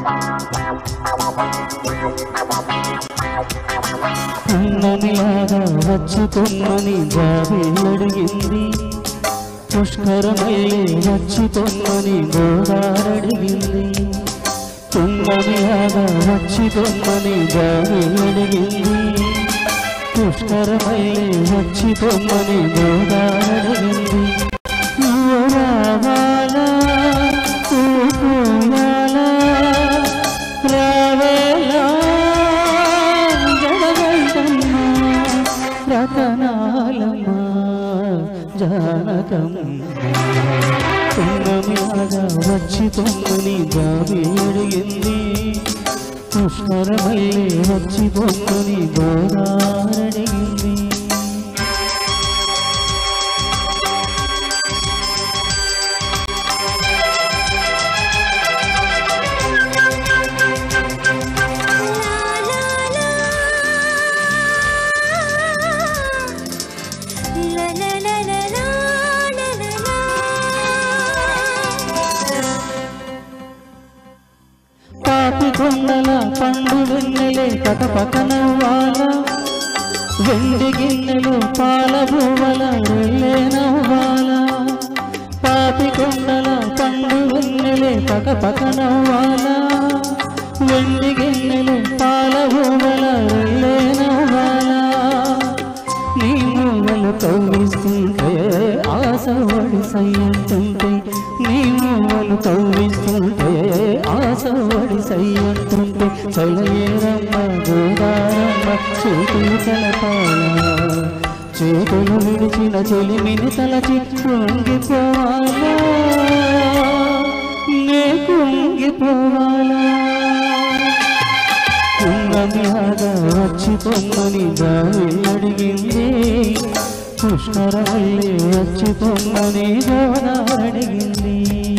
ఉన్నమిలాగా వచ్చి పొమ్మని జాబిలడిగింది పుష్కరమల్లే వచ్చి పొమ్మని గోదారడిగింది తుంగమిలాగా వచ్చి పొమ్మని జాబిలడిగింది పుష్కరమల్లే వచ్చి పొమ్మని గోదారడిగింది నువ్వు రావాలా పూకోవాలా రావేలా జగదంటమ్మ రతనాలమ్మ జానకమ్మ తుంగమిలాగా వచ్చి పొమ్మని జాబి అడిగింది పుష్కరమల్లే వచ్చి పొమ్మని గోదారడిగింది పాపి కొండల పండు వెన్నెలే పక పకన వాల వెండి గిన్నెలు పాల భూవల వెళ్ళే నవ్వాల పాపి కొండల పండు వెన్నెలే పక పకన వాల వెండి గిన్నెలు పాల భూవల వెళ్ళే నవ్వాల నీ మూవలు కవ్విస్తుంటే ఆశవడి సయ్యంటుంటే నీ మూవలు కవ్విస్తుంటే ఆశవడి సయ్యంటుంటే చలయేరమ్మ గోదారమ్మ చేతులు కలపాల చేతులు విడిచిన చెలిమిని తలచి కుంగిపోవాలా నే కుంగిపోవాలా కుంగమిలాగా వచ్చి పొమ్మని దారి అడిగింది పుష్కరవల్లి వచ్చి పొమ్మని గోదావరి అడిగింది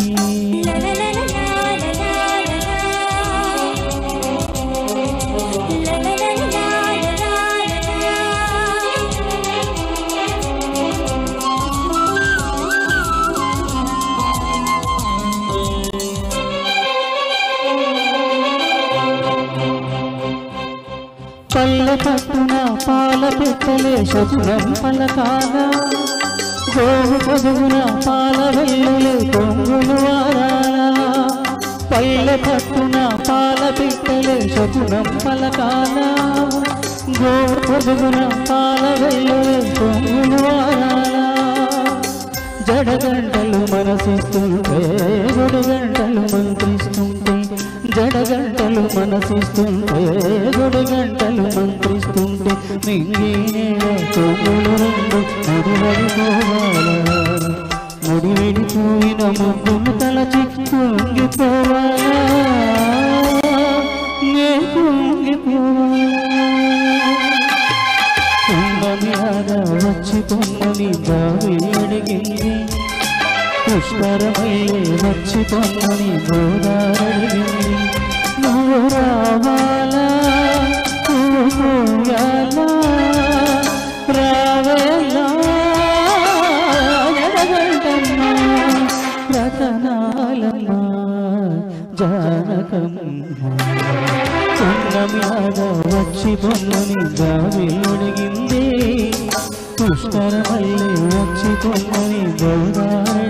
పల్ల పట్టున పాల పెట్టలే శకునం పలకాల గోవు పొదుగున పాల వెల్లులే కొంగులు వారాల పల్లె పట్టున పాల పెట్టలే శకునం పలకాల గోవు పొదుగున పాల వెల్లులే కొంగులు వారాల జడగంటలు మనసిస్తుంటే గొడుగంటలు మంత్రిస్తుంటే జడగంటలు మనసిస్తుంటే గొడుగంటలు మంత్రిస్తుంటే మింగి నేల కొమ్ములు రెండు ముడివడిపోవాలా ముడి విడిపోయిన ముగ్గును తలచి కుంగిపోవాలా నే కుంగిపోవాలా కుంభమేళ వచ్చి పొమ్మని దావి అడిగింది పుష్కరమల్లే వచ్చి పొమ్మని గోదారడిగింది నువ్వు రావాలా నువ్వు పోయాలా రావేలా ఎడగంటమ్మా రతనాలమ్మ జానకమ్మ కుండమిలాగా వచ్చి పొమ్మని దావి అడిగింది పుష్కరమల్లి వచ్చి పొమ్మని గోదావరి